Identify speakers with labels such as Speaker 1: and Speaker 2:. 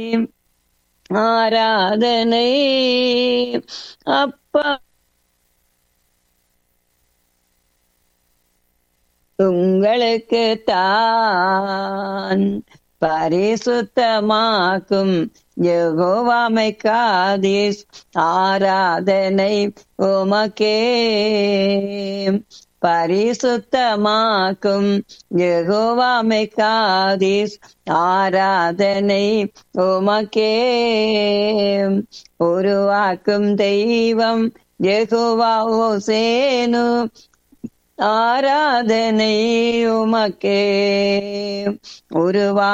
Speaker 1: ஆராதனை அப்பா உங்களுக்கு தான் பரிசுத்தமாக்கும் யெகோவாமை காதீஸ் ஆராதனை உமக்கே பரிசுத்தமாக்கும் யெகோவாமை காதீஸ் ஆராதனை உமக்கே உருவாக்கும் தெய்வம் யெகோவா ஓசேனு ஆராதனை உமக்கே உருவா